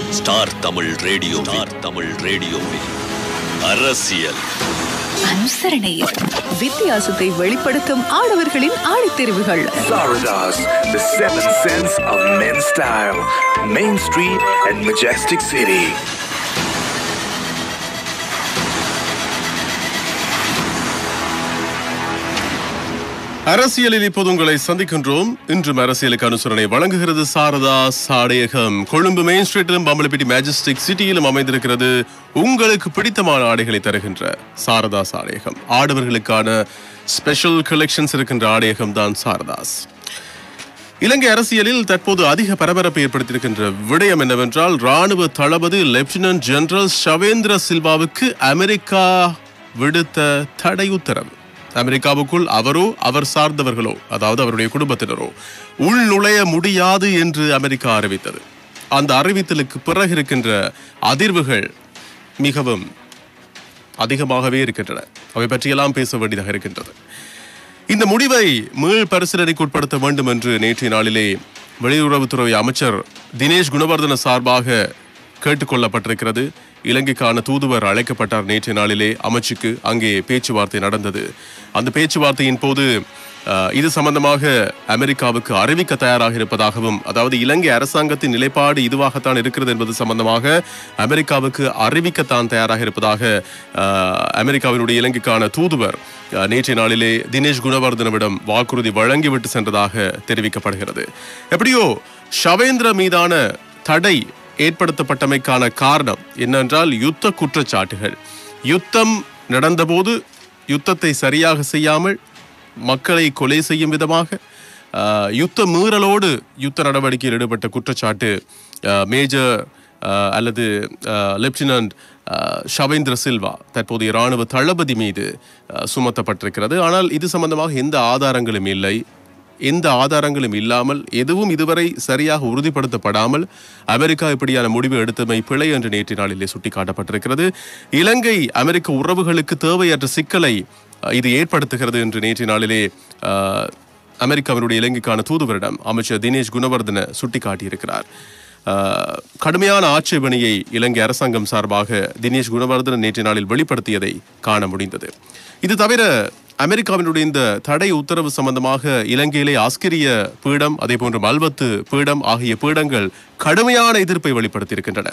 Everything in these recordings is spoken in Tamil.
Star Tamil radio star Tamil ரேடியோவில் அரசியல் அனுசரணையில் வித்தியாசத்தை வெளிப்படுத்தும் ஆடவர்களின் ஆடைத்தெரிவுகள் Florida's the seven sense of men's style, Main Street and Majestic City. அரசியலில் இப்போது உங்களை சந்திக்கின்றோம் இன்றும் அரசியலுக்கு அனுசரணை வழங்குகிறது சாரதா சாடையகம் கொழும்பு மெயின் ஸ்ட்ரீட்டிலும் பம்பளப்பிட்டி மேஜஸ்டிக் சிட்டியிலும் அமைந்திருக்கிறது உங்களுக்கு பிடித்தமான ஆடைகளை தருகின்ற சாரதா சாடையகம் ஆடவர்களுக்கான ஸ்பெஷல் கலெக்ஷன்ஸ் இருக்கின்ற ஆடையகம் தான் சாரதாஸ் இலங்கை அரசியலில் தற்போது அதிக பரபரப்பை ஏற்படுத்தியிருக்கின்ற விடயம் என்னவென்றால் ராணுவ தளபதி லெப்டினன்ட் ஜெனரல் ஷவேந்திர சில்வாவுக்கு அமெரிக்கா விடுத்த தடை உத்தரவு அமெரிக்காவுக்குள் அவரோ அவர் சார்ந்தவர்களோ அதாவது அவருடைய குடும்பத்தினரோ உள் நுழைய முடியாது என்று அமெரிக்கா அறிவித்தது அந்த அறிவித்தலுக்கு பிறகு இருக்கின்ற அதிர்வுகள் மிகவும் அதிகமாகவே இருக்கின்றன அவை பற்றியெல்லாம் பேச வேண்டியதாக இருக்கின்றது இந்த முடிவை மீள் பரிசீலனைக்கு உட்படுத்த வேண்டும் என்று நேற்றைய நாளிலே வெளியுறவுத்துறை அமைச்சர் தினேஷ் குணவர்தன சார்பாக கேட்டுக்கொள்ளப்பட்டிருக்கிறது இலங்கைக்கான தூதுவர் அழைக்கப்பட்டார் நேற்றைய நாளிலே அமைச்சுக்கு அங்கே பேச்சுவார்த்தை நடந்தது அந்த பேச்சுவார்த்தையின் போது அஹ், இது சம்பந்தமாக அமெரிக்காவுக்கு அறிவிக்க தயாராக இருப்பதாகவும் அதாவது இலங்கை அரசாங்கத்தின் நிலைப்பாடு இதுவாகத்தான் இருக்கிறது என்பது சம்பந்தமாக அமெரிக்காவுக்கு அறிவிக்கத்தான் தயாராக இருப்பதாக அஹ், அமெரிக்காவினுடைய இலங்கைக்கான தூதுவர் அஹ், நேற்றைய நாளிலே தினேஷ் குணவர்தனவிடம் வாக்குறுதி வழங்கிவிட்டு சென்றதாக தெரிவிக்கப்படுகிறது எப்படியோ ஷவேந்திர மீதான தடை ஏற்படுத்தப்பட்டமைக்கான காரணம் என்னென்றால் யுத்த குற்றச்சாட்டுகள் யுத்தம் நடந்தபோது யுத்தத்தை சரியாக செய்யாமல் மக்களை கொலை செய்யும் விதமாக ஆஹ், யுத்த மீறலோடு யுத்த நடவடிக்கையில் ஈடுபட்ட குற்றச்சாட்டு ஆஹ், மேஜர் ஆஹ், அல்லது ஆஹ், லெப்டினன்ட் ஆஹ், ஷவேந்திர சில்வா தற்போதைய இராணுவ தளபதி மீது ஆஹ், சுமத்தப்பட்டிருக்கிறது ஆனால் இது சம்பந்தமாக எந்த ஆதாரங்களும் இல்லை எந்த ஆதாரங்களும் இல்லாமல் எதுவும் இதுவரை சரியாக உறுதிப்படுத்தப்படாமல் அமெரிக்கா இப்படியான முடிவு எடுத்தமை பிழை என்று நேற்று நாளிலே சுட்டிக்காட்டப்பட்டிருக்கிறது இலங்கை அமெரிக்க உறவுகளுக்கு தேவையற்ற சிக்கலை அஹ், இது ஏற்படுத்துகிறது என்று நேற்று நாளிலே அஹ், அமெரிக்காவினுடைய இலங்கைக்கான தூதுவரிடம் அமைச்சர் தினேஷ் குணவர்தன சுட்டிக்காட்டியிருக்கிறார் அஹ், கடுமையான ஆட்சேபனையை இலங்கை அரசாங்கம் சார்பாக தினேஷ் குணவர்தன நேற்று நாளில் வெளிப்படுத்தியதை காண முடிந்தது இது தவிர அமெரிக்காவினுடைய இந்த தடை உத்தரவு சம்பந்தமாக இலங்கையிலே ஆஸ்கிரிய பீடம் அதே போன்று மல்வத்து பீடம் ஆகிய பீடங்கள் கடுமையான எதிர்ப்பை வெளிப்படுத்தியிருக்கின்றன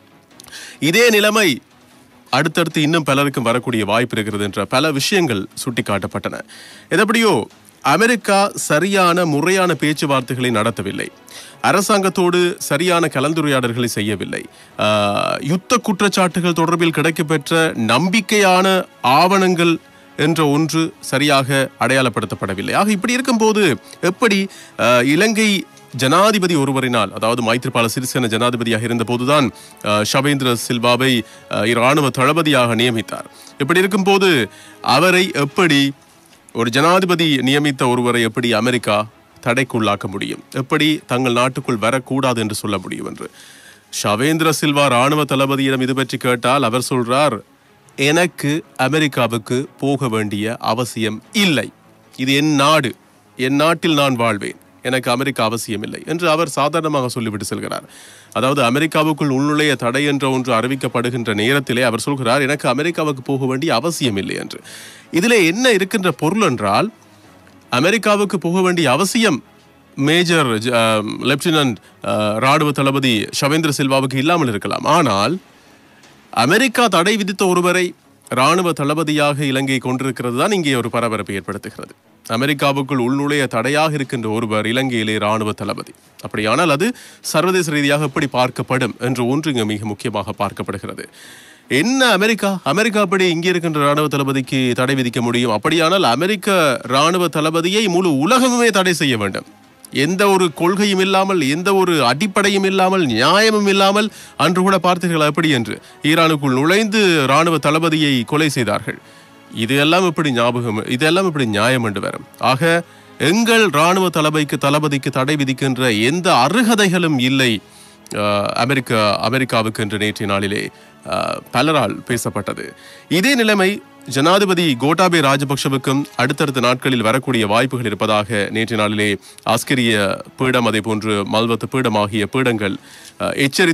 இதே நிலைமை அடுத்தடுத்து இன்னும் பலருக்கும் வரக்கூடிய வாய்ப்பு இருக்கிறது என்ற பல விஷயங்கள் சுட்டிக்காட்டப்பட்டன எதப்படியோ அமெரிக்கா சரியான முறையான பேச்சுவார்த்தைகளை நடத்தவில்லை அரசாங்கத்தோடு சரியான கலந்துரையாடல்களை செய்யவில்லை ஆஹ், யுத்த குற்றச்சாட்டுகள் தொடர்பில் கிடைக்கப்பெற்ற நம்பிக்கையான ஆவணங்கள் என்ற ஒன்று சரியாக அடையாளப்படுத்தப்படவில்லை ஆக இப்படி இருக்கும்போது எப்படி ஆஹ், இலங்கை ஜனாதிபதி ஒருவரினால் அதாவது மைத்ரிபால சிறிசேன ஜனாதிபதியாக இருந்த போதுதான் அஹ், ஷவேந்திர சில்வாவை அஹ், இராணுவ தளபதியாக நியமித்தார் இப்படி இருக்கும்போது அவரை எப்படி ஒரு ஜனாதிபதி நியமித்த ஒருவரை எப்படி அமெரிக்கா தடைக்குள்ளாக்க முடியும் எப்படி தங்கள் நாட்டுக்குள் வரக்கூடாது என்று சொல்ல முடியும் என்று ஷவேந்திர சில்வா ராணுவ தளபதியிடம் இது பற்றி கேட்டால் அவர் சொல்றார் எனக்கு அமெரிக்காவுக்கு போக வேண்டிய அவசியம் இல்லை இது என் நாடு என் நாட்டில் நான் வாழ்வேன் எனக்கு அமெரிக்கா அவசியம் இல்லை என்று அவர் சாதாரணமாக சொல்லிவிட்டு செல்கிறார் அதாவது அமெரிக்காவுக்குள் உள்நுழைய தடை என்ற ஒன்று அறிவிக்கப்படுகின்ற நேரத்திலே அவர் சொல்கிறார் எனக்கு அமெரிக்காவுக்கு போக வேண்டிய அவசியம் இல்லை என்று இதிலே என்ன இருக்கின்ற பொருள் என்றால் அமெரிக்காவுக்கு போக வேண்டிய அவசியம் மேஜர் ஜ- ஆம், லெப்டினன்ட் ஆ, ராணுவ தளபதி ஷவேந்திர சில்வாவுக்கு இல்லாமல் இருக்கலாம் ஆனால் அமெரிக்கா தடை விதித்த ஒருவரை ராணுவ தளபதியாக இலங்கை கொண்டிருக்கிறது தான் இங்கே ஒரு பரபரப்பை ஏற்படுத்துகிறது அமெரிக்காவுக்குள் உள்நுழைய தடையாக இருக்கின்ற ஒருவர் இலங்கையிலே ராணுவ தளபதி அப்படியானால் அது சர்வதேச ரீதியாக எப்படி பார்க்கப்படும் என்ற ஒன்று இங்கு மிக முக்கியமாக பார்க்கப்படுகிறது என்ன அமெரிக்கா அமெரிக்கா அப்படி இங்கே இருக்கின்ற ராணுவ தளபதிக்கு தடை விதிக்க முடியும் அப்படியானால் அமெரிக்க ராணுவ தளபதியை முழு உலகமுமே தடை செய்ய வேண்டும் எந்த ஒரு கொள்கையும் இல்லாமல் எந்த ஒரு அடிப்படையும் இல்லாமல் நியாயமும் இல்லாமல் அன்று கூட பார்த்தீர்கள் எப்படி என்று ஈரானுக்குள் நுழைந்து ராணுவ தளபதியை கொலை செய்தார்கள் இதெல்லாம் இப்படி ஞாபகம் இதெல்லாம் இப்படி நியாயம் என்று வரும் ஆக எங்கள் ராணுவ தளபதிக்கு தளபதிக்கு தடை விதிக்கின்ற எந்த அருகதைகளும் இல்லை அஹ், அமெரிக்கா அமெரிக்காவுக்கு என்று நேற்றைய நாளிலே அஹ், பலரால் பேசப்பட்டது இதே நிலைமை ஜனாதிபதி கோட்டாபே ராஜபக்ஷவுக்கும் அடுத்தடுத்த நாட்களில் வரக்கூடிய வாய்ப்புகள் இருப்பதாக நேற்றைய நாளிலே ஆஸ்கிரிய பீடம் அதே போன்று மல்வத்து பீடம் ஆகிய பீடங்கள் அஹ், எச்சரித்த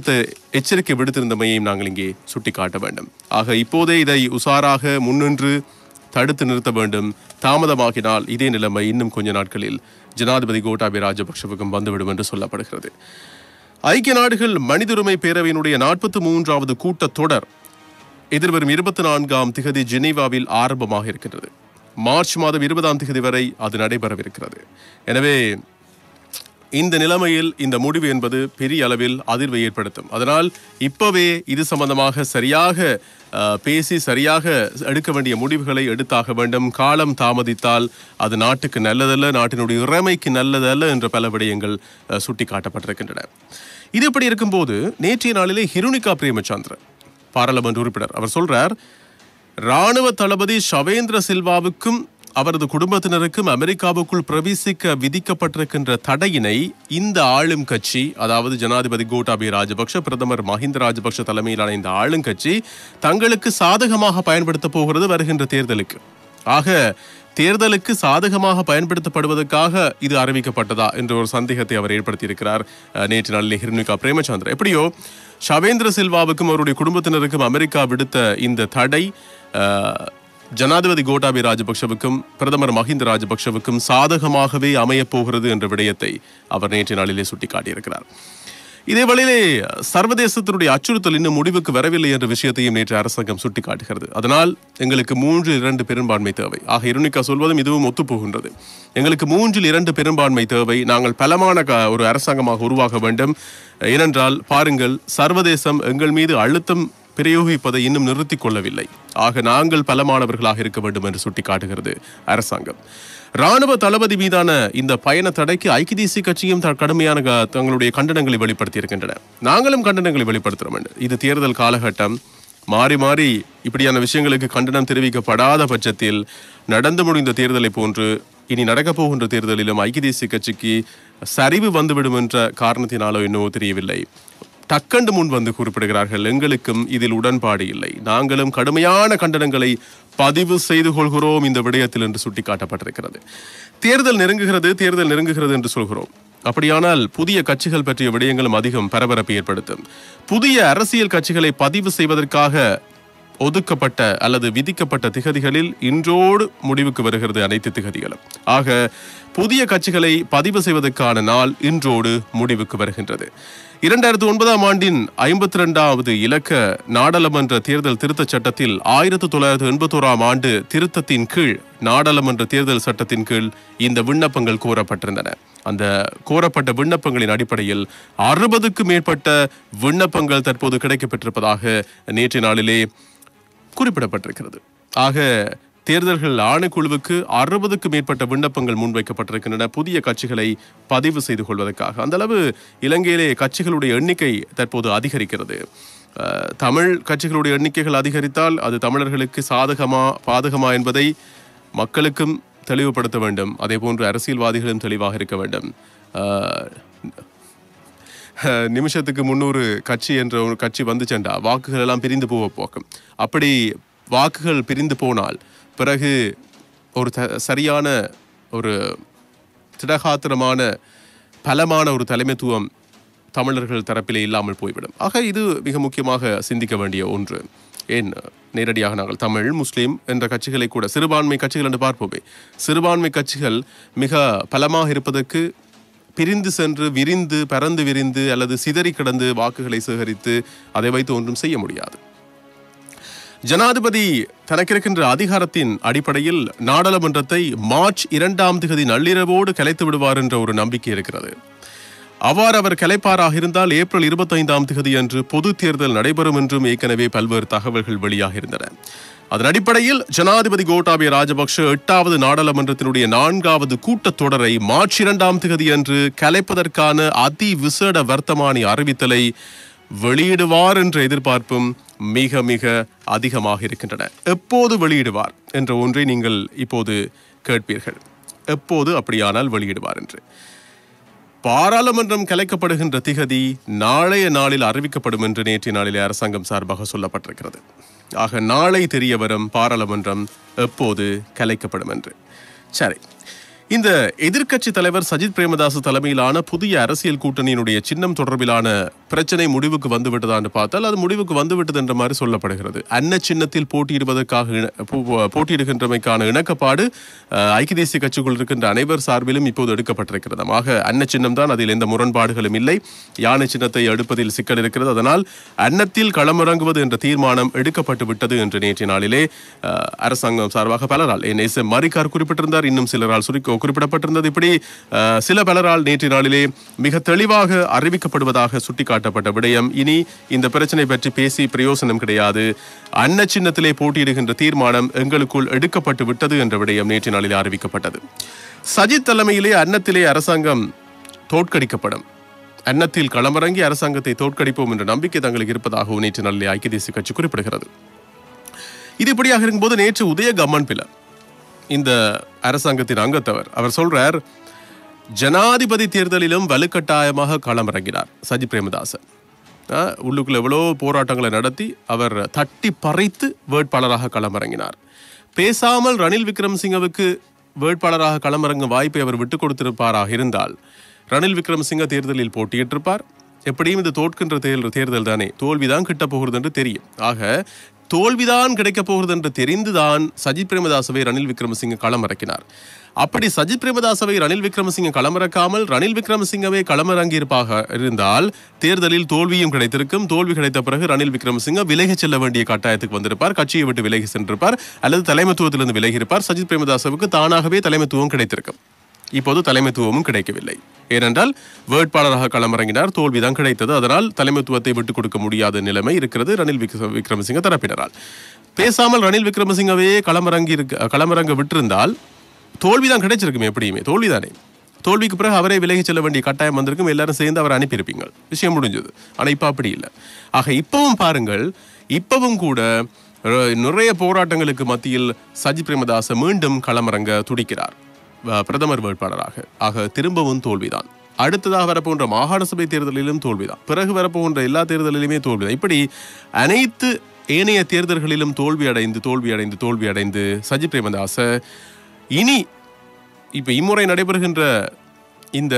எச்சரிக்கை விடுத்திருந்தமையையும் நாங்கள் இங்கே சுட்டிக்காட்ட வேண்டும் ஆக இப்போதே இதை உசாராக முன்னின்று தடுத்து நிறுத்த வேண்டும் தாமதமாகினால் இதே நிலைமை இன்னும் கொஞ்ச நாட்களில் ஜனாதிபதி கோட்டாபய ராஜபக்ஷவுக்கும் வந்துவிடும் என்று சொல்லப்படுகிறது ஐக்கிய நாடுகள் மனித உரிமை பேரவையினுடைய நாற்பத்தி மூன்றாவது கூட்டத்தொடர் எதிர்வரும் இருபத்தி நான்காம் திகதி ஜெனீவாவில் ஆரம்பமாக இருக்கின்றது மார்ச் மாதம் இருபதாம் திகதி வரை அது நடைபெறவிருக்கிறது எனவே இந்த நிலைமையில் இந்த முடிவு என்பது பெரிய அளவில் அதிர்வை ஏற்படுத்தும் அதனால் இப்பவே இது சம்பந்தமாக சரியாக அஹ், பேசி சரியாக எடுக்க வேண்டிய முடிவுகளை எடுத்தாக வேண்டும் காலம் தாமதித்தால் அது நாட்டுக்கு நல்லதல்ல நாட்டினுடைய இறைமைக்கு நல்லதல்ல என்ற பல விடயங்கள் அஹ், சுட்டிக்காட்டப்பட்டிருக்கின்றன இது இப்படி இருக்கும்போது நேற்றைய நாளிலே ஹிருணிகா பிரேமச்சந்திரன் பாராளுமன்ற உறுப்பினர் அவர் சொல்றார் ராணுவ தளபதி ஷவேந்திர சில்வாவுக்கும் அவரது குடும்பத்தினருக்கும் அமெரிக்காவுக்குள் பிரவேசிக்க விதிக்கப்பட்டிருக்கின்ற தடையினை இந்த ஆளும் கட்சி அதாவது ஜனாதிபதி கோட்டாபய ராஜபக்ஷ பிரதமர் மஹிந்த ராஜபக்ஷ தலைமையிலான இந்த ஆளும் கட்சி தங்களுக்கு சாதகமாக பயன்படுத்த போகிறது வருகின்ற தேர்தலுக்கு ஆக தேர்தலுக்கு சாதகமாக பயன்படுத்தப்படுவதற்காக இது அறிவிக்கப்பட்டதா என்ற ஒரு சந்தேகத்தை அவர் ஏற்படுத்தியிருக்கிறார் அஹ், நேற்று நாளில் ஹிருணிகா பிரேமச்சந்திர எப்படியோ ஷவேந்திர சில்வாவுக்கும் அவருடைய குடும்பத்தினருக்கும் அமெரிக்கா விடுத்த இந்த தடை அஹ், ஜனாதிபதி கோட்டாபய ராஜபக்ஷவுக்கும் பிரதமர் மஹிந்த ராஜபக்ஷவுக்கும் சாதகமாகவே அமையப் போகிறது என்ற விடயத்தை அவர் நேற்று நாளிலே சுட்டிக்காட்டியிருக்கிறார் இதே வழியிலே சர்வதேசத்தினுடைய அச்சுறுத்தல் இன்னும் முடிவுக்கு வரவில்லை என்ற விஷயத்தையும் நேற்று அரசாங்கம் சுட்டிக்காட்டுகிறது அதனால் எங்களுக்கு மூன்று இரண்டு பெரும்பான்மை தேவை ஆக இருணிக்கா சொல்வதும் இதுவும் ஒத்துப்போகின்றது எங்களுக்கு மூன்றில் இரண்டு பெரும்பான்மை தேவை நாங்கள் பலமான க- ஒரு அரசாங்கமாக உருவாக வேண்டும் ஏனென்றால் பாருங்கள் சர்வதேசம் எங்கள் மீது அழுத்தம் பிரயோகிப்பதை இன்னும் நிறுத்திக் கொள்ளவில்லை ஆக நாங்கள் பலமானவர்களாக இருக்க வேண்டும் என்று சுட்டிக்காட்டுகிறது அரசாங்கம் ராணுவ தளபதி மீதான இந்த பயண தடைக்கு ஐக்கிய தேசிய கட்சியும் த- கடுமையான க- தங்களுடைய கண்டனங்களை வெளிப்படுத்தி இருக்கின்றன நாங்களும் கண்டனங்களை வெளிப்படுத்துகிறோம் இது தேர்தல் காலகட்டம் மாறி மாறி இப்படியான விஷயங்களுக்கு கண்டனம் தெரிவிக்கப்படாத பட்சத்தில் நடந்து முடிந்த தேர்தலை போன்று இனி நடக்கப் போகின்ற தேர்தலிலும் ஐக்கிய தேசிய கட்சிக்கு சரிவு வந்துவிடும் என்ற காரணத்தினாலோ என்னவோ தெரியவில்லை டக்கண்டு முன் வந்து குறிப்பிடுகிறார்கள் எங்களுக்கும் இதில் உடன்பாடு இல்லை நாங்களும் கடுமையான கண்டனங்களை பதிவு செய்து கொள்கிறோம் இந்த விடயத்தில் என்று சுட்டிக்காட்டப்பட்டிருக்கிறது தேர்தல் நெருங்குகிறது தேர்தல் நெருங்குகிறது என்று சொல்கிறோம் அப்படியானால் புதிய கட்சிகள் பற்றிய விடயங்களும் அதிகம் பரபரப்பை ஏற்படுத்தும் புதிய அரசியல் கட்சிகளை பதிவு செய்வதற்காக ஒதுக்கப்பட்ட அல்லது விதிக்கப்பட்ட திகதிகளில் இன்றோடு முடிவுக்கு வருகிறது அனைத்து திகதிகளும் ஆக புதிய கட்சிகளை பதிவு செய்வதற்கான நாள் இன்றோடு முடிவுக்கு வருகின்றது இரண்டாயிரத்தி ஒன்பதாம் ஆண்டின் ஐம்பத்தி ரெண்டாவது இலக்க நாடாளுமன்ற தேர்தல் திருத்தச் சட்டத்தில் ஆயிரத்தி தொள்ளாயிரத்தி எண்பத்தோராம் ஆண்டு திருத்தத்தின் கீழ் நாடாளுமன்ற தேர்தல் சட்டத்தின் கீழ் இந்த விண்ணப்பங்கள் கோரப்பட்டிருந்தன அந்த கோரப்பட்ட விண்ணப்பங்களின் அடிப்படையில் அறுபதுக்கு மேற்பட்ட விண்ணப்பங்கள் தற்போது கிடைக்கப்பெற்றிருப்பதாக நேற்று நாளிலே குறிப்பிடப்பட்டிருக்கிறது ஆக தேர்தல்கள் ஆணைக்குழுவுக்கு அறுபதுக்கு மேற்பட்ட விண்ணப்பங்கள் முன்வைக்கப்பட்டிருக்கின்றன புதிய கட்சிகளை பதிவு செய்து கொள்வதற்காக அந்த அளவு இலங்கையிலே கட்சிகளுடைய எண்ணிக்கை தற்போது அதிகரிக்கிறது அஹ், தமிழ் கட்சிகளுடைய எண்ணிக்கைகள் அதிகரித்தால் அது தமிழர்களுக்கு சாதகமா பாதகமா என்பதை மக்களுக்கும் தெளிவுபடுத்த வேண்டும் அதே போன்று அரசியல்வாதிகளும் தெளிவாக இருக்க வேண்டும் அஹ், அஹ், நிமிஷத்துக்கு முன்னூறு கட்சி என்ற ஒரு கட்சி வந்துச்சேன்டா வாக்குகள் எல்லாம் பிரிந்து போக போக்கும் அப்படி வாக்குகள் பிரிந்து போனால் பிறகு ஒரு த சரியான ஒரு திடகாத்திரமான பலமான ஒரு தலைமைத்துவம் தமிழர்கள் தரப்பிலே இல்லாமல் போய்விடும் ஆக இது மிக முக்கியமாக சிந்திக்க வேண்டிய ஒன்று ஏன் நேரடியாக நாங்கள் தமிழ் முஸ்லீம் என்ற கட்சிகளை கூட சிறுபான்மை கட்சிகள் என்று பார்ப்போமே சிறுபான்மை கட்சிகள் மிக பலமாக இருப்பதற்கு பிரிந்து சென்று விரிந்து பறந்து விரிந்து அல்லது சிதறி கிடந்து வாக்குகளை சேகரித்து அதை வைத்து ஒன்றும் செய்ய முடியாது ஜனாதிபதி தனக்கிருக்கின்ற அதிகாரத்தின் அடிப்படையில் நாடாளுமன்றத்தை மார்ச் இரண்டாம் திகதி நள்ளிரவோடு கலைத்து விடுவார் என்ற ஒரு நம்பிக்கை இருக்கிறது அவ்வாறு அவர் கலைப்பாராக இருந்தால் ஏப்ரல் இருபத்தைந்தாம் திகதி அன்று பொது தேர்தல் நடைபெறும் என்றும் ஏற்கனவே பல்வேறு தகவல்கள் வெளியாக இருந்தன அதன் அடிப்படையில் ஜனாதிபதி கோட்டாபய ராஜபக்ஷ எட்டாவது நாடாளுமன்றத்தினுடைய நான்காவது கூட்டத்தொடரை மார்ச் இரண்டாம் திகதி அன்று கலைப்பதற்கான அதி விசேட வர்த்தமானி அறிவித்தலை வெளியிடுவார் என்ற எதிர்பார்ப்பும் மிக மிக அதிகமாக இருக்கின்றன எப்போது வெளியிடுவார் என்ற ஒன்றை நீங்கள் இப்போது கேட்பீர்கள் எப்போது அப்படியானால் வெளியிடுவார் என்று பாராளுமன்றம் கலைக்கப்படுகின்ற திகதி நாளைய நாளில் அறிவிக்கப்படும் என்று நேற்றைய நாளிலே அரசாங்கம் சார்பாக சொல்லப்பட்டிருக்கிறது ஆக நாளை தெரிய வரும் பாராளுமன்றம் எப்போது கலைக்கப்படும் என்று சரி இந்த எதிர்க்கட்சி தலைவர் சஜித் பிரேமதாஸ் தலைமையிலான புதிய அரசியல் கூட்டணியினுடைய சின்னம் தொடர்பிலான பிரச்சனை முடிவுக்கு வந்துவிட்டதான்னு பார்த்தால் அது முடிவுக்கு வந்துவிட்டது என்ற மாதிரி சொல்லப்படுகிறது அன்ன சின்னத்தில் போட்டியிடுவதற்காக இண- போ- போட்டியிடுகின்றமைக்கான இணக்கப்பாடு அஹ், ஐக்கிய தேசிய கட்சிக்குள் இருக்கின்ற அனைவர் சார்பிலும் இப்போது எடுக்கப்பட்டிருக்கிறது ஆக அன்ன சின்னம் தான் அதில் எந்த முரண்பாடுகளும் இல்லை யானை சின்னத்தை எடுப்பதில் சிக்கல் இருக்கிறது அதனால் அன்னத்தில் களமிறங்குவது என்ற தீர்மானம் எடுக்கப்பட்டு விட்டது என்று நேற்றைய நாளிலே அஹ், அரசாங்கம் சார்பாக பலரால் என் எஸ் எம் மரிக்கார் குறிப்பிட்டிருந்தார் இன்னும் சிலரால் சுருக்க குறிப்பிடப்பட்டிருந்தது இப்படி அஹ், சில பலரால் நேற்றைய நாளிலே மிக தெளிவாக அறிவிக்கப்படுவதாக சுட்டிக்காட்டப்பட்ட விடயம் இனி இந்த பிரச்சனை பற்றி பேசி பிரயோசனம் கிடையாது அன்ன சின்னத்திலே போட்டியிடுகின்ற தீர்மானம் எங்களுக்குள் எடுக்கப்பட்டு விட்டது என்ற விடயம் நேற்றைய நாளிலே அறிவிக்கப்பட்டது சஜித் தலைமையிலே அன்னத்திலே அரசாங்கம் தோற்கடிக்கப்படும் அன்னத்தில் களமிறங்கி அரசாங்கத்தை தோற்கடிப்போம் என்ற நம்பிக்கை தங்களுக்கு இருப்பதாகவும் நேற்று நாளிலே ஐக்கிய தேசிய கட்சி குறிப்பிடுகிறது இது இப்படியாக இருக்கும்போது நேற்று உதய கம்மன் பில இந்த அரசாங்கத்தின் அங்கத்தவர் அவர் சொல்றார் ஜனாதிபதி தேர்தலிலும் வலுக்கட்டாயமாக களமிறங்கினார் சஜித் பிரேமதாசன் ஆஹ், உள்ளுக்குள்ள எவ்வளோ போராட்டங்களை நடத்தி அவர் தட்டி பறைத்து வேட்பாளராக களமிறங்கினார் பேசாமல் ரணில் விக்ரமசிங்கவுக்கு வேட்பாளராக களமிறங்கும் வாய்ப்பை அவர் விட்டுக் கொடுத்திருப்பாராக இருந்தால் ரணில் விக்ரமசிங்க தேர்தலில் போட்டியிட்டிருப்பார் எப்படியும் இது தோற்கின்ற தேர்தல் தேர்தல் தானே தோல்விதான் கிட்ட போகிறது என்று தெரியும் ஆக தோல்விதான் கிடைக்கப் போகிறது என்று தெரிந்துதான் சஜித் பிரேமதாசவை ரணில் விக்ரமசிங்க களமிறக்கினார் அப்படி சஜித் பிரேமதாசவை ரணில் விக்ரமசிங்க களமிறக்காமல் ரணில் விக்ரமசிங்கவே களமிறங்கியிருப்பாக இருந்தால் தேர்தலில் தோல்வியும் கிடைத்திருக்கும் தோல்வி கிடைத்த பிறகு ரணில் விக்ரமசிங்க விலகிச் செல்ல வேண்டிய கட்டாயத்துக்கு வந்திருப்பார் கட்சியை விட்டு விலகி சென்றிருப்பார் அல்லது தலைமைத்துவத்திலிருந்து விலகி இருப்பார் சஜித் பிரேமதாசவுக்கு தானாகவே தலைமைத்துவம் கிடைத்திருக்கும் இப்போது தலைமைத்துவமும் கிடைக்கவில்லை ஏனென்றால் வேட்பாளராக களமிறங்கினார் தோல்விதான் கிடைத்தது அதனால் தலைமைத்துவத்தை விட்டுக் கொடுக்க முடியாத நிலைமை இருக்கிறது ரணில் விக்ர- விக்ரமசிங்க தரப்பினரால் பேசாமல் ரணில் விக்ரமசிங்கவே களமிறங்கி இருக்க களமிறங்க விட்டிருந்தால் தோல்விதான் கிடைச்சிருக்கும் எப்படியுமே தோல்விதானே தோல்விக்கு பிறகு அவரே விலகிச் செல்ல வேண்டிய கட்டாயம் வந்திருக்கும் எல்லாரும் சேர்ந்து அவரை அனுப்பியிருப்பீங்க விஷயம் முடிஞ்சது ஆனா இப்ப அப்படி இல்லை ஆக இப்பவும் பாருங்கள் இப்பவும் கூட அஹ், நிறைய போராட்டங்களுக்கு மத்தியில் சஜித் பிரேமதாச மீண்டும் களமிறங்க துடிக்கிறார் அஹ், பிரதமர் வேட்பாளராக ஆக திரும்பவும் தோல்விதான் அடுத்ததாக வரப்போன்ற மாகாண சபை தேர்தலிலும் தோல்விதான் பிறகு வரப்போன்ற எல்லா தேர்தலிலுமே தோல்விதான் இப்படி அனைத்து ஏனைய தேர்தல்களிலும் தோல்வி அடைந்து தோல்வி அடைந்து தோல்வி அடைந்து சஜித் பிரேமதாச இனி இப்ப இம்முறை நடைபெறுகின்ற இந்த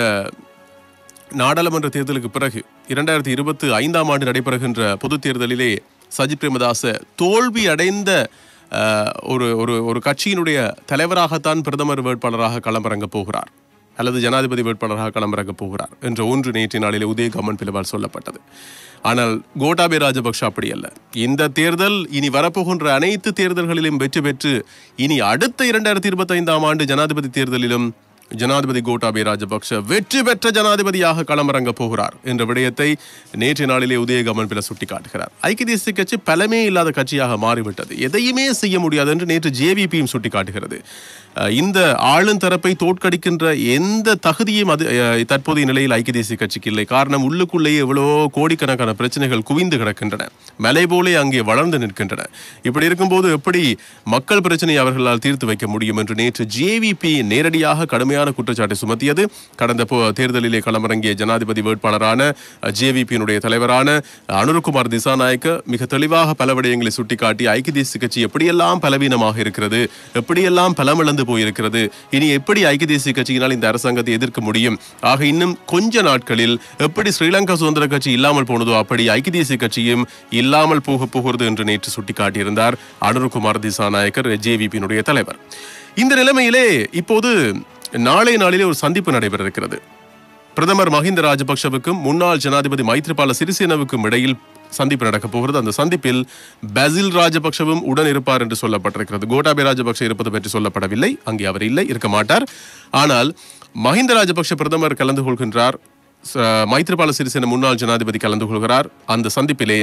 நாடாளுமன்ற தேர்தலுக்கு பிறகு இரண்டாயிரத்தி இருபத்தி ஐந்தாம் ஆண்டு நடைபெறுகின்ற பொதுத் தேர்தலிலே சஜித் பிரேமதாச தோல்வி அடைந்த அஹ், ஒரு ஒரு ஒரு கட்சியினுடைய தலைவராகத்தான் பிரதமர் வேட்பாளராக களமிறங்க போகிறார் அல்லது ஜனாதிபதி வேட்பாளராக களமிறங்க போகிறார் என்ற ஒன்று நேற்றைய நாளிலே உதயகம்மன் பிளவால் சொல்லப்பட்டது ஆனால் கோட்டாபே ராஜபக்ஷ அப்படி அல்ல இந்த தேர்தல் இனி வரப்போகின்ற அனைத்து தேர்தல்களிலும் வெற்றி பெற்று இனி அடுத்த இரண்டாயிரத்தி இருபத்தி ஐந்தாம் ஆண்டு ஜனாதிபதி தேர்தலிலும் ஜனாதிபதி கோட்டாபே ராஜபக்ஷ வெற்றி பெற்ற ஜனாதிபதியாக களமிறங்க போகிறார் என்ற விடயத்தை நேற்றைய நாளிலே உதயகமன் பில சுட்டிக்காட்டுகிறார் ஐக்கிய தேசிய கட்சி பலமே இல்லாத கட்சியாக மாறிவிட்டது எதையுமே செய்ய முடியாது என்று நேற்று ஜேவிபியும் சுட்டிக்காட்டுகிறது அஹ், இந்த ஆளும் தரப்பை தோற்கடிக்கின்ற எந்த தகுதியும் அது அஹ், தற்போதைய நிலையில் ஐக்கிய தேசிய கட்சிக்கு இல்லை காரணம் உள்ளுக்குள்ளேயே எவ்வளவோ கோடிக்கணக்கான பிரச்சனைகள் குவிந்து கிடக்கின்றன மலை போலே அங்கே வளர்ந்து நிற்கின்றன இப்படி இருக்கும்போது எப்படி மக்கள் பிரச்சனையை அவர்களால் தீர்த்து வைக்க முடியும் என்று நேற்று ஜேவிபி நேரடியாக கடுமையான குற்றச்சாட்டை சுமத்தியது கடந்த போ- தேர்தலிலே களமிறங்கிய ஜனாதிபதி வேட்பாளரான ஜேவிபியினுடைய தலைவரான அனுருகுமார் திசாநாயக்க மிக தெளிவாக பல விடயங்களை சுட்டிக்காட்டி ஐக்கிய தேசிய கட்சி எப்படியெல்லாம் பலவீனமாக இருக்கிறது எப்படியெல்லாம் பலமிழந்து போயிருக்கிறது இனி எப்படி ஐக்கிய தேசிய கட்சியினால் இந்த அரசாங்கத்தை எதிர்க்க முடியும் ஆக இன்னும் கொஞ்ச நாட்களில் எப்படி ஸ்ரீலங்கா சுதந்திர கட்சி இல்லாமல் போனதோ அப்படி ஐக்கிய தேசிய கட்சியும் இல்லாமல் போக போகிறது என்று நேற்று சுட்டிக்காட்டியிருந்தார் அனுருகுமார் திசாநாயக்கர் ஜேவிபியினுடைய தலைவர் இந்த நிலைமையிலே இப்போது நாளை நாளிலே ஒரு சந்திப்பு நடைபெற இருக்கிறது பிரதமர் மஹிந்த ராஜபக்ஷவுக்கும் முன்னாள் ஜனாதிபதி மைத்ரிபால சிறிசேனவுக்கும் இடையில் சந்திப்பு நடக்கப் போகிறது அந்த சந்திப்பில் பசில் ராஜபக்ஷவும் உடன் இருப்பார் என்று சொல்லப்பட்டிருக்கிறது கோட்டாபே ராஜபக்ஷ இருப்பது பற்றி சொல்லப்படவில்லை அங்கே அவர் இல்லை இருக்க மாட்டார் ஆனால் மஹிந்த ராஜபக்ஷ பிரதமர் கலந்து கொள்கின்றார் ச- மைத்ரிபால சிறிசேன முன்னாள் ஜனாதிபதி கலந்து கொள்கிறார் அந்த சந்திப்பிலே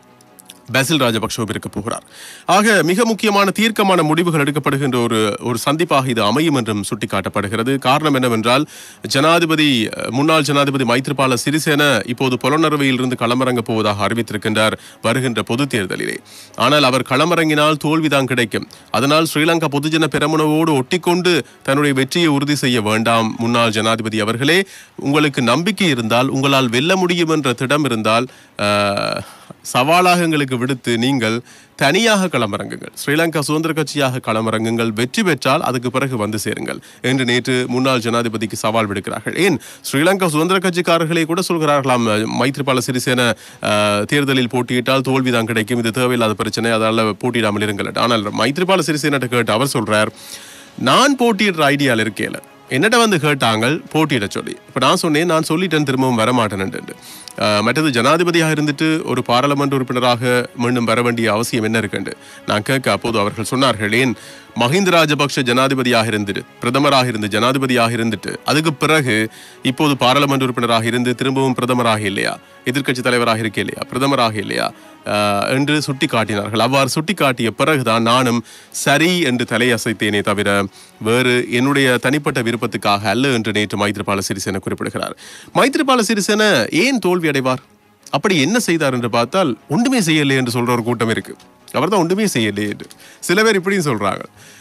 பசில் ராஜபக்ஷவும் இருக்க போகிறார் ஆக மிக முக்கியமான தீர்க்கமான முடிவுகள் எடுக்கப்படுகின்ற ஒரு ஒரு சந்திப்பாக இது அமையும் என்றும் சுட்டிக்காட்டப்படுகிறது காரணம் என்னவென்றால் ஜனாதிபதி அஹ், முன்னாள் ஜனாதிபதி மைத்ரிபால சிறிசேன இப்போது புலனறுவையில் இருந்து களமிறங்க போவதாக அறிவித்திருக்கின்றார் வருகின்ற பொது தேர்தலிலே ஆனால் அவர் களமிறங்கினால் தோல்விதான் கிடைக்கும் அதனால் ஸ்ரீலங்கா பொதுஜன பெரமுனவோடு ஒட்டிக்கொண்டு தன்னுடைய வெற்றியை உறுதி செய்ய வேண்டாம் முன்னாள் ஜனாதிபதி அவர்களே உங்களுக்கு நம்பிக்கை இருந்தால் உங்களால் வெல்ல முடியும் என்ற திடம் இருந்தால் அஹ், சவாலாக எங்களுக்கு விடுத்து நீங்கள் தனியாக களமிறங்குங்கள் ஸ்ரீலங்கா சுதந்திர கட்சியாக களமிறங்குங்கள் வெற்றி பெற்றால் அதுக்கு பிறகு வந்து சேருங்கள் என்று நேற்று முன்னாள் ஜனாதிபதிக்கு சவால் விடுக்கிறார்கள் ஏன் ஸ்ரீலங்கா சுதந்திர கட்சிக்காரர்களே கூட சொல்கிறார்களாம் மைத்ரிபால சிறிசேன அஹ், தேர்தலில் போட்டியிட்டால் தோல்விதான் கிடைக்கும் இது தேவையில்லாத பிரச்சனை அதால போட்டியிடாமல் இருங்கள் ஆனால் மைத்ரிபால சிறிசேனட்ட கேட்டு அவர் சொல்றார் நான் போட்டியிடுற ஐடியாவில் இருக்கேல என்னட்ட வந்து கேட்டாங்க போட்டியிட சொல்லி இப்போ நான் சொன்னேன் நான் சொல்லிட்டேன் திரும்பவும் வரமாட்டேன்ட்டு அஹ், மற்றது ஜனாதிபதியாக இருந்துட்டு ஒரு பாராளுமன்ற உறுப்பினராக மீண்டும் வர வேண்டிய அவசியம் என்ன இருக்குண்டு நான் கேட்க அப்போது அவர்கள் சொன்னார்கள் ஏன் மஹிந்த ராஜபக்ஷ ஜனாதிபதியாக இருந்துட்டு பிரதமராக இருந்து ஜனாதிபதியாக இருந்துட்டு அதுக்கு பிறகு இப்போது பாராளுமன்ற உறுப்பினராக இருந்து திரும்பவும் பிரதமராக இல்லையா எதிர்க்கட்சி தலைவராக இருக்க இல்லையா பிரதமராக இல்லையா ஆஹ், என்று சுட்டி காட்டினார்கள் அவ்வாறு சுட்டி காட்டிய பிறகுதான் நானும் சரி என்று தலையசைத்தேனே தவிர வேறு என்னுடைய தனிப்பட்ட விருப்பத்துக்காக அல்ல என்று நேற்று மைத்ரிபால சிறிசேன குறிப்பிடுகிறார் மைத்ரிபால சிறிசேன ஏன் தோல்வி அடைவார் அப்படி என்ன செய்தார் என்று பார்த்தால் ஒன்றுமே செய்யலை என்று சொல்ற ஒரு கூட்டம் இருக்கு அவர் தான் ஒன்றுமே செய்யலை என்று சில பேர் இப்படியும் சொல்றாங்க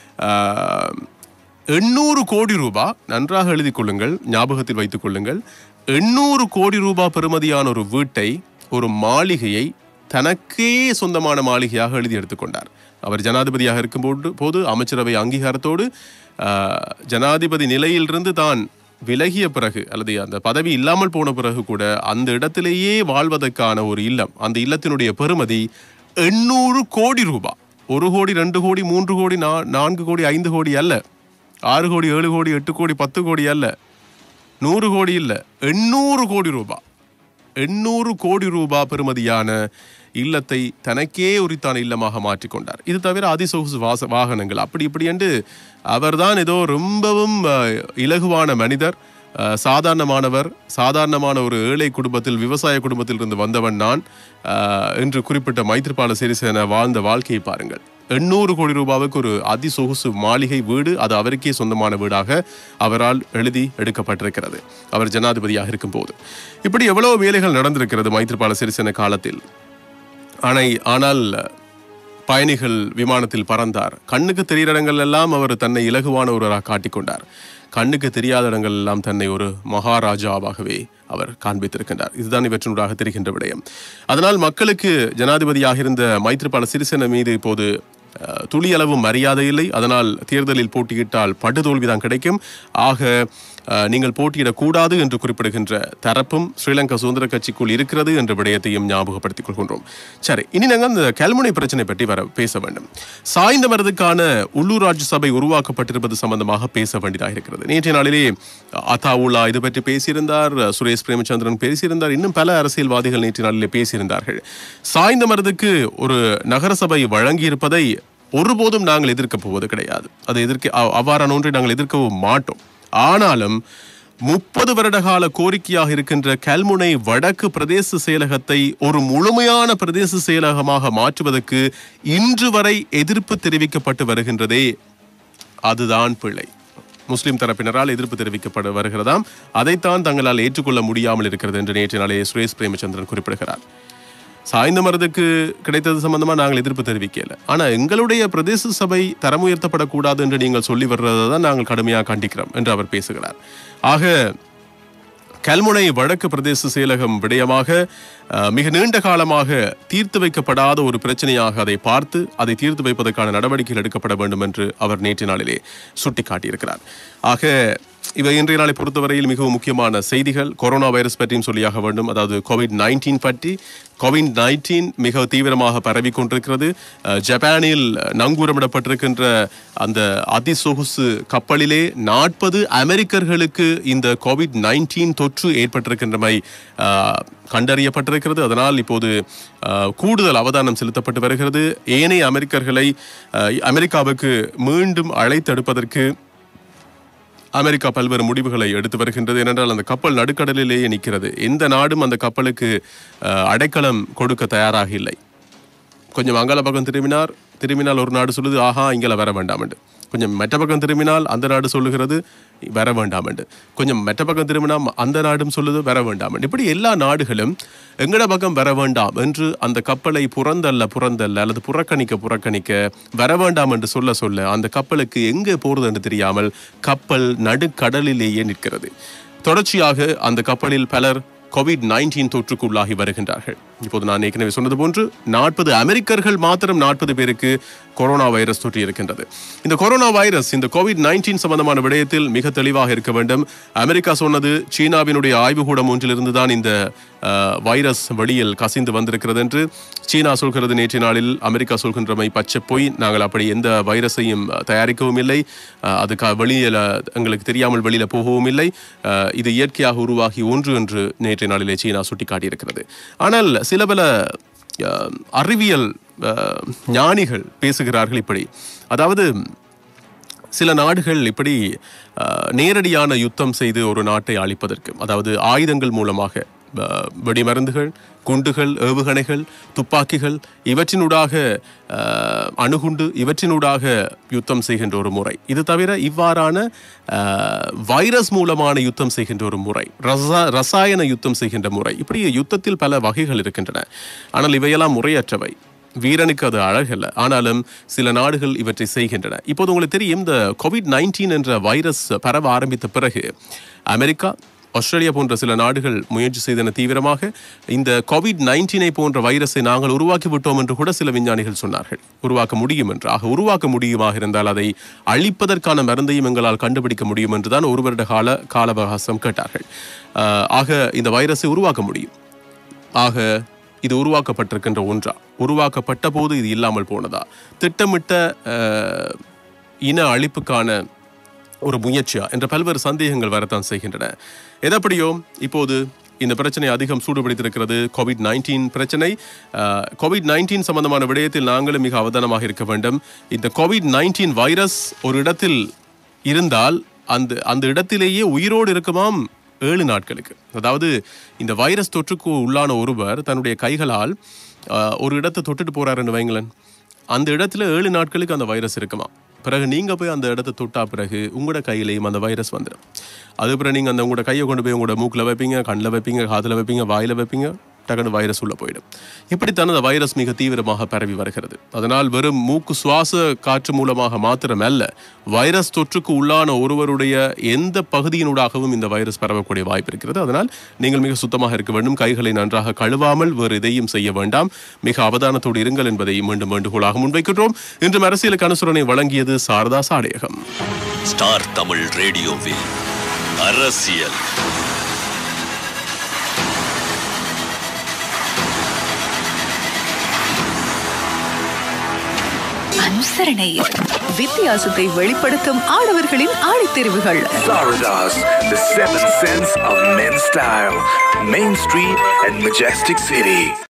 ஆஹ், எண்ணூறு கோடி ரூபாய் நன்றாக எழுதிக் கொள்ளுங்கள் ஞாபகத்தில் வைத்துக் கொள்ளுங்கள் எண்ணூறு கோடி ரூபாய் பெறுமதியான ஒரு வீட்டை ஒரு மாளிகையை தனக்கே சொந்தமான மாளிகையாக எழுதி எடுத்துக்கொண்டார் அவர் ஜனாதிபதியாக இருக்கும்போது போது அமைச்சரவை அங்கீகாரத்தோடு ஆஹ், ஜனாதிபதி நிலையிலிருந்து தான் விலகிய பிறகு அல்லது அந்த பதவி இல்லாமல் போன பிறகு கூட அந்த இடத்திலேயே வாழ்வதற்கான ஒரு இல்லம் அந்த இல்லத்தினுடைய பெறுமதி எண்ணூறு கோடி ரூபாய் ஒரு கோடி ரெண்டு கோடி மூன்று கோடி நா- நான்கு கோடி ஐந்து கோடி அல்ல ஆறு கோடி ஏழு கோடி எட்டு கோடி பத்து கோடி அல்ல நூறு கோடி இல்ல எண்ணூறு கோடி ரூபாய் எண்ணூறு கோடி ரூபாய் பெறுமதியான இல்லத்தை தனக்கே உரித்தான இல்லமாக மாற்றிக்கொண்டார் இது தவிர அதிசொகுசு வாச வாகனங்கள் அப்படி இப்படி என்று அவர்தான் ஏதோ ரொம்பவும் அஹ், இலகுவான மனிதர் அஹ், சாதாரணமானவர் சாதாரணமான ஒரு ஏழை குடும்பத்தில் விவசாய குடும்பத்தில் இருந்து வந்தவன் நான் அஹ், என்று குறிப்பிட்ட மைத்ரிபால சிறிசேன வாழ்ந்த வாழ்க்கையை பாருங்கள் எண்ணூறு கோடி ரூபாவுக்கு ஒரு அதிசொகுசு மாளிகை வீடு அது அவருக்கே சொந்தமான வீடாக அவரால் எழுதி எடுக்கப்பட்டிருக்கிறது அவர் ஜனாதிபதியாக இருக்கும்போது இப்படி எவ்வளவு வேலைகள் நடந்திருக்கிறது மைத்ரிபால சிறிசேன காலத்தில் ஆனை ஆனால் பயணிகள் விமானத்தில் பறந்தார் கண்ணுக்கு தெரிகிற இடங்கள் எல்லாம் அவர் தன்னை இலகுவான ஒருவராக காட்டிக்கொண்டார் கண்ணுக்கு தெரியாத இடங்கள் எல்லாம் தன்னை ஒரு மகாராஜாவாகவே அவர் காண்பித்திருக்கின்றார் இதுதான் இவற்றினூடாக தெரிகின்ற விடயம் அதனால் மக்களுக்கு ஜனாதிபதியாக இருந்த மைத்ரிபால சிறிசேன மீது இப்போது அஹ், துளியளவு மரியாதை இல்லை அதனால் தேர்தலில் போட்டியிட்டால் படுதோல்விதான் கிடைக்கும் ஆக அஹ், நீங்கள் போட்டியிடக்கூடாது என்று குறிப்பிடுகின்ற தரப்பும் ஸ்ரீலங்கா சுதந்திர கட்சிக்குள் இருக்கிறது என்ற விடயத்தையும் ஞாபகப்படுத்திக் கொள்கின்றோம் சரி இனி நாங்கள் அந்த கல்முனை பிரச்சனை பற்றி வர பேச வேண்டும் சாய்ந்த மரதுக்கான உள்ளூராட்சி சபை உருவாக்கப்பட்டிருப்பது சம்பந்தமாக பேச வேண்டியதாக இருக்கிறது நேற்றைய நாளிலே அத்தாவுல்லா இது பற்றி பேசியிருந்தார் சுரேஷ் பிரேமச்சந்திரன் பேசியிருந்தார் இன்னும் பல அரசியல்வாதிகள் நேற்றைய நாளிலே பேசியிருந்தார்கள் சாய்ந்த மரதுக்கு ஒரு நகரசபை வழங்கியிருப்பதை ஒருபோதும் நாங்கள் எதிர்க்கப் போவது கிடையாது அதை எதிர்க்க அவ்- அவ்வாறான ஒன்றை நாங்கள் எதிர்க்கவும் மாட்டோம் ஆனாலும் முப்பது வருட கால கோரிக்கையாக இருக்கின்ற கல்முனை வடக்கு பிரதேச செயலகத்தை ஒரு முழுமையான பிரதேச செயலகமாக மாற்றுவதற்கு இன்று வரை எதிர்ப்பு தெரிவிக்கப்பட்டு வருகின்றதே அதுதான் பிழை முஸ்லிம் தரப்பினரால் எதிர்ப்பு தெரிவிக்கப்பட வருகிறதாம் அதைத்தான் தங்களால் ஏற்றுக்கொள்ள முடியாமல் இருக்கிறது என்று நேற்று நாளே சுரேஷ் பிரேமச்சந்திரன் குறிப்பிடுகிறார் சாய்ந்த மரத்துக்கு கிடைத்தது சம்பந்தமா நாங்கள் எதிர்ப்பு தெரிவிக்கல ஆனா எங்களுடைய பிரதேச சபை தரம் உயர்த்தப்படக்கூடாது என்று நீங்கள் சொல்லி வர்றதை தான் நாங்கள் கடுமையாக கண்டிக்கிறோம் என்று அவர் பேசுகிறார் ஆக கல்முனை வடக்கு பிரதேச செயலகம் விடயமாக அஹ், மிக நீண்ட காலமாக தீர்த்து வைக்கப்படாத ஒரு பிரச்சனையாக அதை பார்த்து அதை தீர்த்து வைப்பதற்கான நடவடிக்கைகள் எடுக்கப்பட வேண்டும் என்று அவர் நேற்று நாளிலே சுட்டிக்காட்டியிருக்கிறார் ஆக இவை இன்றைய நாளை பொறுத்தவரையில் மிகவும் முக்கியமான செய்திகள் கொரோனா வைரஸ் பற்றியும் சொல்லியாக வேண்டும் அதாவது கோவிட் நைன்டீன் பற்றி கோவிட் நைன்டீன் மிக தீவிரமாக பரவி கொண்டிருக்கிறது அஹ், ஜப்பானில் நங்கூரமிடப்பட்டிருக்கின்ற அந்த அதிசொகுசு கப்பலிலே நாற்பது அமெரிக்கர்களுக்கு இந்த கோவிட் நைன்டீன் தொற்று ஏற்பட்டிருக்கின்றமை அஹ், கண்டறியப்பட்டிருக்கிறது அதனால் இப்போது அஹ், கூடுதல் அவதானம் செலுத்தப்பட்டு வருகிறது ஏனைய அமெரிக்கர்களை அஹ், அமெரிக்காவுக்கு மீண்டும் அழைத்தெடுப்பதற்கு அமெரிக்கா பல்வேறு முடிவுகளை எடுத்து வருகின்றது ஏனென்றால் அந்த கப்பல் நடுக்கடலிலேயே நிற்கிறது எந்த நாடும் அந்த கப்பலுக்கு அஹ், அடைக்கலம் கொடுக்க தயாராக இல்லை கொஞ்சம் அங்கால பக்கம் திரும்பினார் திரும்பினால் ஒரு நாடு சொல்லுது ஆஹா இங்கே வர வேண்டாம் என்று கொஞ்சம் மெட்ட பக்கம் திரும்பினால் அந்த நாடு சொல்லுகிறது வர வேண்டாம் என்று கொஞ்சம் மெட்ட பக்கம் திரும்பினா அந்த நாடும் சொல்லுது வர வேண்டாம் என்று இப்படி எல்லா நாடுகளும் எங்கட பக்கம் வர வேண்டாம் என்று அந்த கப்பலை புறந்தல்ல புறந்தல்ல அல்லது புறக்கணிக்க புறக்கணிக்க வர வேண்டாம் என்று சொல்ல சொல்ல அந்த கப்பலுக்கு எங்கே போறது என்று தெரியாமல் கப்பல் நடுக்கடலிலேயே நிற்கிறது தொடர்ச்சியாக அந்த கப்பலில் பலர் கோவிட் நைன்டீன் தொற்றுக்குள்ளாகி வருகின்றார்கள் இப்போது நான் ஏற்கனவே சொன்னது போன்று நாற்பது அமெரிக்கர்கள் மாத்திரம் நாற்பது பேருக்கு கொரோனா வைரஸ் தொற்றி இருக்கின்றது இந்த கொரோனா வைரஸ் இந்த கோவிட் நைன்டீன் சம்பந்தமான விடயத்தில் மிக தெளிவாக இருக்க வேண்டும் அமெரிக்கா சொன்னது சீனாவினுடைய ஆய்வுகூடம் ஒன்றிலிருந்து தான் இந்த அஹ், வைரஸ் வெளியில் கசிந்து வந்திருக்கிறது என்று சீனா சொல்கிறது நேற்று நாளில் அமெரிக்கா சொல்கின்றமை பச்சை பொய் நாங்கள் அப்படி எந்த வைரஸையும் அஹ், தயாரிக்கவும் இல்லை அஹ், அதுக்கு வெளியில் எங்களுக்கு தெரியாமல் வெளியில போகவும் இல்லை அஹ், இது இயற்கையாக உருவாகி ஒன்று என்று நேற்றைய நாளிலே சீனா சுட்டிக்காட்டியிருக்கிறது ஆனால் சில பல அஹ், அறிவியல் அஹ், ஞானிகள் பேசுகிறார்கள் இப்படி அதாவது சில நாடுகள் இப்படி அஹ், நேரடியான யுத்தம் செய்து ஒரு நாட்டை அழிப்பதற்கு அதாவது ஆயுதங்கள் மூலமாக அஹ், வெடிமருந்துகள் குண்டுகள் ஏவுகணைகள் துப்பாக்கிகள் இவற்றினூடாக அஹ், அணுகுண்டு இவற்றினூடாக யுத்தம் செய்கின்ற ஒரு முறை இது தவிர இவ்வாறான அஹ், வைரஸ் மூலமான யுத்தம் செய்கின்ற ஒரு முறை ரசா ரசாயன யுத்தம் செய்கின்ற முறை இப்படி யுத்தத்தில் பல வகைகள் இருக்கின்றன ஆனால் இவையெல்லாம் முறையற்றவை வீரனுக்கு அது அழகல்ல ஆனாலும் சில நாடுகள் இவற்றை செய்கின்றன இப்போது உங்களுக்கு தெரியும் இந்த கோவிட் நைன்டீன் என்ற வைரஸ் பரவ ஆரம்பித்த பிறகு அமெரிக்கா ஆஸ்திரேலியா போன்ற சில நாடுகள் முயற்சி செய்தன தீவிரமாக இந்த கோவிட் நைன்டீனை போன்ற வைரஸை நாங்கள் உருவாக்கி விட்டோம் என்று கூட சில விஞ்ஞானிகள் சொன்னார்கள் உருவாக்க முடியும் என்று ஆக உருவாக்க முடியுமாக இருந்தால் அதை அழிப்பதற்கான மருந்தையும் எங்களால் கண்டுபிடிக்க முடியும் என்றுதான் ஒரு வருட கால கால அவகாசம் கேட்டார்கள் ஆஹ் ஆக இந்த வைரஸை உருவாக்க முடியும் ஆக இது உருவாக்கப்பட்டிருக்கின்ற ஒன்றா உருவாக்கப்பட்ட போது இது இல்லாமல் போனதா திட்டமிட்ட அஹ், இன அழிப்புக்கான ஒரு முயற்சியா என்ற பல்வேறு சந்தேகங்கள் வரத்தான் செய்கின்றன எதப்படியோ இப்போது இந்த பிரச்சனை அதிகம் சூடுபிடித்திருக்கிறது கோவிட் நைன்டீன் பிரச்சனை கோவிட் நைன்டீன் சம்பந்தமான விடயத்தில் நாங்களும் மிக அவதானமாக இருக்க வேண்டும் இந்த கோவிட் நைன்டீன் வைரஸ் ஒரு இடத்தில் இருந்தால் அந்த அந்த இடத்திலேயே உயிரோடு இருக்குமாம் ஏழு நாட்களுக்கு அதாவது இந்த வைரஸ் தொற்றுக்கு உள்ளான ஒருவர் தன்னுடைய கைகளால் ஆஹ், ஒரு இடத்தை தொட்டுட்டு போறாருன்னு வைங்களேன் அந்த இடத்துல ஏழு நாட்களுக்கு அந்த வைரஸ் இருக்குமா பிறகு நீங்க போய் அந்த இடத்தை தொட்டா பிறகு உங்களோட கையிலையும் அந்த வைரஸ் வந்துடும் அது பிறகு நீங்க அந்த உங்களோட கையை கொண்டு போய் உங்களோட மூக்கில் வைப்பீங்க கண்ணில் வைப்பீங்க காதில் வைப்பீங்க வாயில வைப்பீங்க டக்குனு வைரஸ் உள்ள போயிடும் இப்படித்தான் அந்த வைரஸ் மிக தீவிரமாக பரவி வருகிறது அதனால் வெறும் மூக்கு சுவாச காற்று மூலமாக மாத்திரமல்ல வைரஸ் தொற்றுக்கு உள்ளான ஒருவருடைய எந்த பகுதியினூடாகவும் இந்த வைரஸ் பரவக்கூடிய வாய்ப்பு இருக்கிறது அதனால் நீங்கள் மிக சுத்தமாக இருக்க வேண்டும் கைகளை நன்றாக கழுவாமல் வேறு எதையும் செய்ய வேண்டாம் மிக அவதானத்தோடு இருங்கள் என்பதை மீண்டும் வேண்டுகோளாக முன்வைக்கின்றோம் இன்று அரசியலுக்கு அனுசரணை வழங்கியது சாரதா சாடையகம் ஸ்டார் தமிழ் ரேடியோவில் அரசியல் அனுசரணை வித்தியாசத்தை வெளிப்படுத்தும் ஆடவர்களின் ஆடித்தெரிவுகள் Saradas, the seven sense of men's style. Main Street and Majestic City.